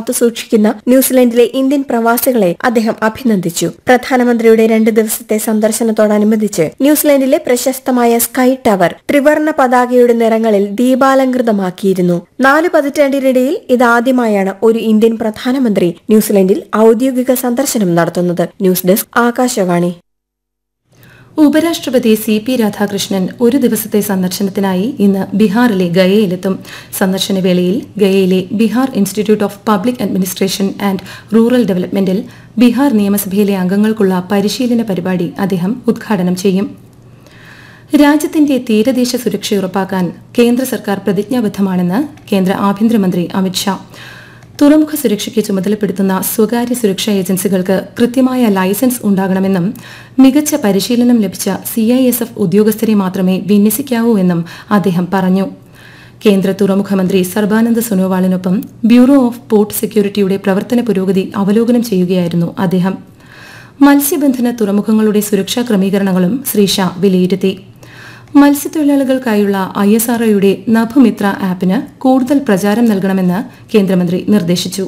കാത്തുസൂക്ഷിക്കുന്ന ന്യൂസിലൻഡിലെ Indian പ്രവാസികളെ അദ്ദേഹം അഭിനന്ദിച്ചു പ്രധാനമന്ത്രിയുടെ രണ്ട് ദിവസത്തെ സന്ദർശനത്തോടനുബന്ധിച്ച് ന്യൂസിലൻഡിലെ പ്രശസ്തമായ സ്കൈ ടവർ ത്രിവർണ പതാകയുടെ നിറങ്ങളിൽ ദീപാലങ്കൃതമാക്കിയിരുന്നു നാല് പതിറ്റാണ്ടിനിടയിൽ ഇതാദ്യമായാണ് ഒരു ഇന്ത്യൻ പ്രധാനമന്ത്രി ന്യൂസിലൻഡിൽ ഔദ്യോഗിക സന്ദർശനം നടത്തുന്നത് ന്യൂസ് ഡെസ്ക് ആകാശവാണി ഉപരാഷ്ട്രപതി സി പി രാധാകൃഷ്ണൻ ഒരു ദിവസത്തെ സന്ദർശനത്തിനായി ഇന്ന് ബീഹാറിലെ ഗയയിലെത്തും സന്ദർശനവേളയിൽ ഗയയിലെ Bihar institute of public administration and rural ഡെവലപ്മെന്റിൽ ബീഹാർ നിയമസഭയിലെ അംഗങ്ങൾക്കുള്ള പരിശീലന പരിപാടി അദ്ദേഹം ഉദ്ഘാടനം ചെയ്യും രാജ്യത്തിന്റെ തീരദേശ സുരക്ഷ ഉറപ്പാക്കാൻ കേന്ദ്ര സർക്കാർ പ്രതിജ്ഞാബദ്ധമാണെന്ന് കേന്ദ്ര ആഭ്യന്തരമന്ത്രി അമിത്ഷാ തുറമുഖ സുരക്ഷയ്ക്ക് ചുമതലപ്പെടുത്തുന്ന സ്വകാര്യ സുരക്ഷാ ഏജൻസികൾക്ക് കൃത്യമായ ലൈസൻസ് ഉണ്ടാകണമെന്നും മികച്ച പരിശീലനം ലഭിച്ച സിഐഎസ്എഫ് ഉദ്യോഗസ്ഥരെ മാത്രമേ വിന്യസിക്കാവൂ എന്നും അദ്ദേഹം പറഞ്ഞു കേന്ദ്ര തുറമുഖ മന്ത്രി സർബാനന്ദ് സോനോവാളിനൊപ്പം ബ്യൂറോ ഓഫ് പോർട്ട് സെക്യൂരിറ്റിയുടെ പ്രവർത്തന പുരോഗതി അവലോകനം ചെയ്യുകയായിരുന്നു അദ്ദേഹം മത്സ്യബന്ധന തുറമുഖങ്ങളുടെ സുരക്ഷാ ക്രമീകരണങ്ങളും ശ്രീ ഷാ വിലയിരുത്തി മത്സ്യത്തൊഴിലാളികൾക്കായുള്ള ഐ എസ് ആർ ഒയുടെ നഭുമിത്ര ആപ്പിന് കൂടുതൽ പ്രചാരം നൽകണമെന്ന് കേന്ദ്രമന്ത്രി നിർദ്ദേശിച്ചു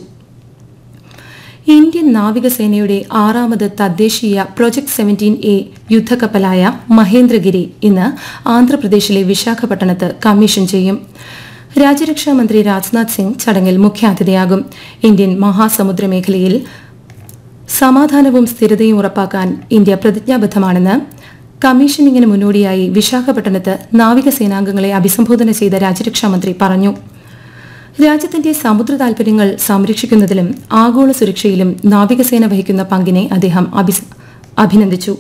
ഇന്ത്യൻ നാവികസേനയുടെ ആറാമത് തദ്ദേശീയ പ്രൊജക്ട് സെവന്റീൻ എ യുദ്ധക്കപ്പലായ മഹേന്ദ്രഗിരി ഇന്ന് ആന്ധ്രാപ്രദേശിലെ വിശാഖപട്ടണത്ത് കമ്മീഷൻ ചെയ്യും രാജ്യരക്ഷാ മന്ത്രി രാജ്നാഥ് സിംഗ് ചടങ്ങിൽ മുഖ്യാതിഥിയാകും ഇന്ത്യൻ മഹാസമുദ്ര മേഖലയിൽ സമാധാനവും സ്ഥിരതയും ഉറപ്പാക്കാൻ ഇന്ത്യ പ്രതിജ്ഞാബദ്ധമാണെന്ന് കമ്മീഷനിങ്ങിന് മുന്നോടിയായി വിശാഖപട്ടണത്ത് നാവികസേനാംഗങ്ങളെ അഭിസംബോധന ചെയ്ത രാജ്യരക്ഷാമന്ത്രി പറഞ്ഞു രാജ്യത്തിന്റെ സമുദ്ര താൽപര്യങ്ങൾ സംരക്ഷിക്കുന്നതിലും ആഗോള സുരക്ഷയിലും നാവികസേന വഹിക്കുന്ന പങ്കിനെ അദ്ദേഹം അഭിസ്- അഭിനന്ദിച്ചു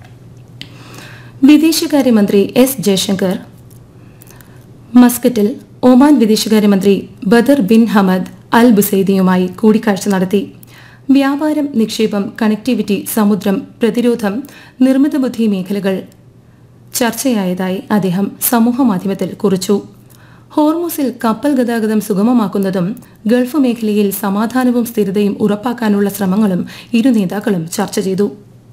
വിദേശകാര്യമന്ത്രി എസ് ജയശങ്കർ മസ്കറ്റിൽ ഒമാൻ വിദേശകാര്യമന്ത്രി ബദർ ബിൻ ഹമദ് അൽ ബുസൈദിയുമായി കൂടിക്കാഴ്ച നടത്തി വ്യാപാരം നിക്ഷേപം കണക്ടിവിറ്റി സമുദ്രം പ്രതിരോധം നിർമ്മിത ബുദ്ധി മേഖലകൾ ചർച്ചയായതായി അദ്ദേഹം സമൂഹമാധ്യമത്തിൽ കുറിച്ചു ഹോർമൂസിൽ കപ്പൽ ഗതാഗതം സുഗമമാക്കുന്നതും ഗൾഫ് മേഖലയിൽ സമാധാനവും സ്ഥിരതയും ഉറപ്പാക്കാനുള്ള ശ്രമങ്ങളും ഇരു നേതാക്കളും ചർച്ച ചെയ്തു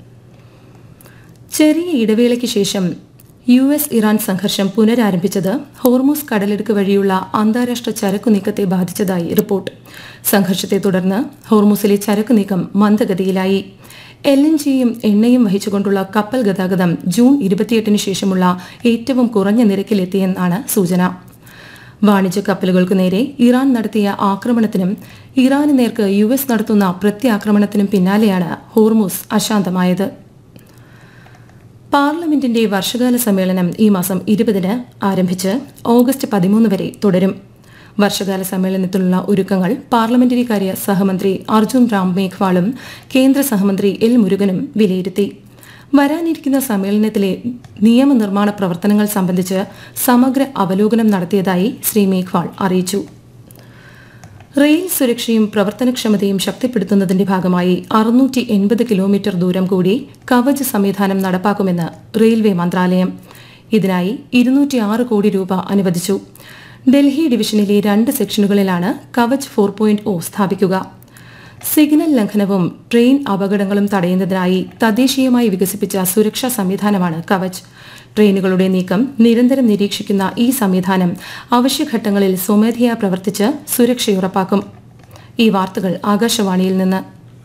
ചെറിയ ഇടവേളയ്ക്ക് ശേഷം യു എസ് ഇറാൻ സംഘർഷം പുനരാരംഭിച്ചത് ഹോർമൂസ് കടലിടുക്ക് വഴിയുള്ള അന്താരാഷ്ട്ര ചരക്കു നീക്കത്തെ ബാധിച്ചതായി റിപ്പോർട്ട് സംഘർഷത്തെ തുടർന്ന് ഹോർമൂസിലെ ചരക്കു നീക്കം മന്ദഗതിയിലായി എൽ എൻ ജിയും എണ്ണയും വഹിച്ചുകൊണ്ടുള്ള കപ്പൽ ഗതാഗതം ജൂൺ ഇരുപത്തിയെട്ടിന് ശേഷമുള്ള ഏറ്റവും കുറഞ്ഞ നിരക്കിലെത്തിയെന്നാണ് സൂചന വാണിജ്യ കപ്പലുകൾക്കു നേരെ ഇറാൻ നടത്തിയ ആക്രമണത്തിനും ഇറാന് നേർക്ക് യു എസ് നടത്തുന്ന പ്രത്യാക്രമണത്തിനും പിന്നാലെയാണ് ഹോർമൂസ് അശാന്തമായത് പാർലമെന്റിന്റെ വർഷകാല സമ്മേളനം ഈ മാസം ഇരുപതിന് ആരംഭിച്ച് ഓഗസ്റ്റ് പതിമൂന്ന് വരെ തുടരും വർഷകാല സമ്മേളനത്തിലുള്ള ഒരുക്കങ്ങൾ പാർലമെന്ററി കാര്യ സഹമന്ത്രി അർജുൻ റാം മേഘ്വാളും കേന്ദ്ര സഹമന്ത്രി എൽ മുരുകനും വിലയിരുത്തി വരാനിരിക്കുന്ന സമ്മേളനത്തിലെ നിയമനിർമ്മാണ പ്രവർത്തനങ്ങൾ സംബന്ധിച്ച് സമഗ്ര അവലോകനം നടത്തിയതായി ശ്രീ മേഘ്വാൾ അറിയിച്ചു റെയിൽ സുരക്ഷയും പ്രവർത്തനക്ഷമതയും ശക്തിപ്പെടുത്തുന്നതിന്റെ ഭാഗമായി അറുന്നൂറ്റി എൺപത് കിലോമീറ്റർ ദൂരം കൂടി കവച് സംവിധാനം നടപ്പാക്കുമെന്ന് റെയിൽവേ മന്ത്രാലയം ഇതിനായി ഇരുന്നൂറ്റി ആറ് കോടി രൂപ അനുവദിച്ചു ഡൽഹി ഡിവിഷനിലെ രണ്ട് സെക്ഷനുകളിലാണ് കവച് ഫോർ പോയിന്റ് ഒ സ്ഥാപിക്കുക സിഗ്നൽ ലംഘനവും ട്രെയിൻ അപകടങ്ങളും തടയുന്നതിനായി തദ്ദേശീയമായി വികസിപ്പിച്ച സുരക്ഷാ സംവിധാനമാണ് കവച് ട്രെയിനുകളുടെ നീക്കം നിരന്തരം നിരീക്ഷിക്കുന്ന ഈ സംവിധാനം അവശ്യഘട്ടങ്ങളിൽ സ്വമേധയാ പ്രവർത്തിച്ച് സുരക്ഷയുറപ്പാക്കും ഈ വാർത്തകൾ ആകാശവാണിയിൽ നിന്ന്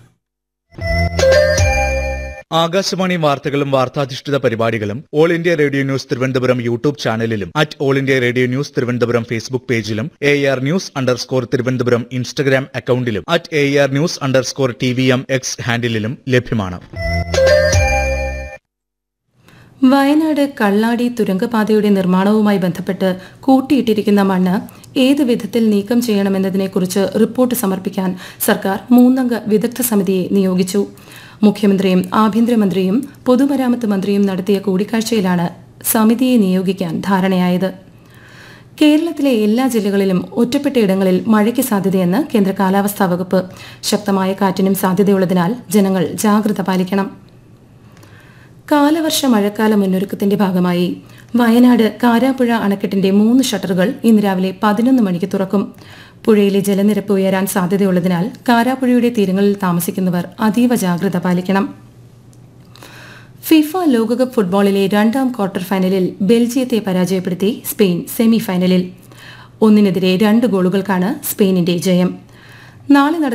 ആകാശവാണി വാർത്തകളും വാർത്താധിഷ്ഠിത പരിപാടികളും all India radio news Thiruvananthapuram YouTube ചാനലിലും at all India radio news Thiruvananthapuram Facebook പേജിലും A R news underscore Thiruvananthapuram Instagram അക്കൌണ്ടിലും at A R news underscore T V M X ഹാൻഡിലും ലഭ്യമാണ് വയനാട് കള്ളാടി തുരങ്കപാതയുടെ നിർമ്മാണവുമായി ബന്ധപ്പെട്ട് കൂട്ടിയിട്ടിരിക്കുന്ന മണ്ണ് ഏത് വിധത്തിൽ നീക്കം ചെയ്യണമെന്നതിനെക്കുറിച്ച് റിപ്പോർട്ട് സമർപ്പിക്കാൻ സർക്കാർ മൂന്നംഗ വിദഗ്ധ സമിതിയെ നിയോഗിച്ചു മുഖ്യമന്ത്രിയും ആഭ്യന്തരമന്ത്രിയും പൊതുമരാമത്ത് മന്ത്രിയും നടത്തിയ കൂടിക്കാഴ്ചയിലാണ് സമിതിയെ നിയോഗിക്കാൻ ധാരണയായത് കേരളത്തിലെ എല്ലാ ജില്ലകളിലും ഒറ്റപ്പെട്ട ഇടങ്ങളിൽ മഴയ്ക്ക് സാധ്യതയെന്ന് കേന്ദ്ര കാലാവസ്ഥാ വകുപ്പ് ശക്തമായ കാറ്റിനും സാധ്യതയുള്ളതിനാൽ ജനങ്ങൾ ജാഗ്രത പാലിക്കണം കാലവർഷ കാലവർഷ മുന്നൊരുക്കത്തിന്റെ ഭാഗമായി വയനാട് കാരാപ്പുഴ അണക്കെട്ടിന്റെ മൂന്ന് ഷട്ടറുകൾ ഇന്ന് രാവിലെ പതിനൊന്ന് മണിക്ക് തുറക്കും പുഴയിലെ ജലനിരപ്പ് ഉയരാൻ സാധ്യതയുള്ളതിനാൽ കാരാപ്പുഴയുടെ തീരങ്ങളിൽ താമസിക്കുന്നവർ അതീവ ജാഗ്രത പാലിക്കണം ഫിഫ ലോകകപ്പ് ഫുട്ബോളിലെ രണ്ടാം ക്വാർട്ടർ ഫൈനലിൽ ബെൽജിയത്തെ പരാജയപ്പെടുത്തി സ്പെയിൻ സെമി ഫൈനലിൽ ഒന്നിനെതിരെ രണ്ട് ഗോളുകൾക്കാണ് സ്പെയിനിന്റെ ജയം നാളെ നട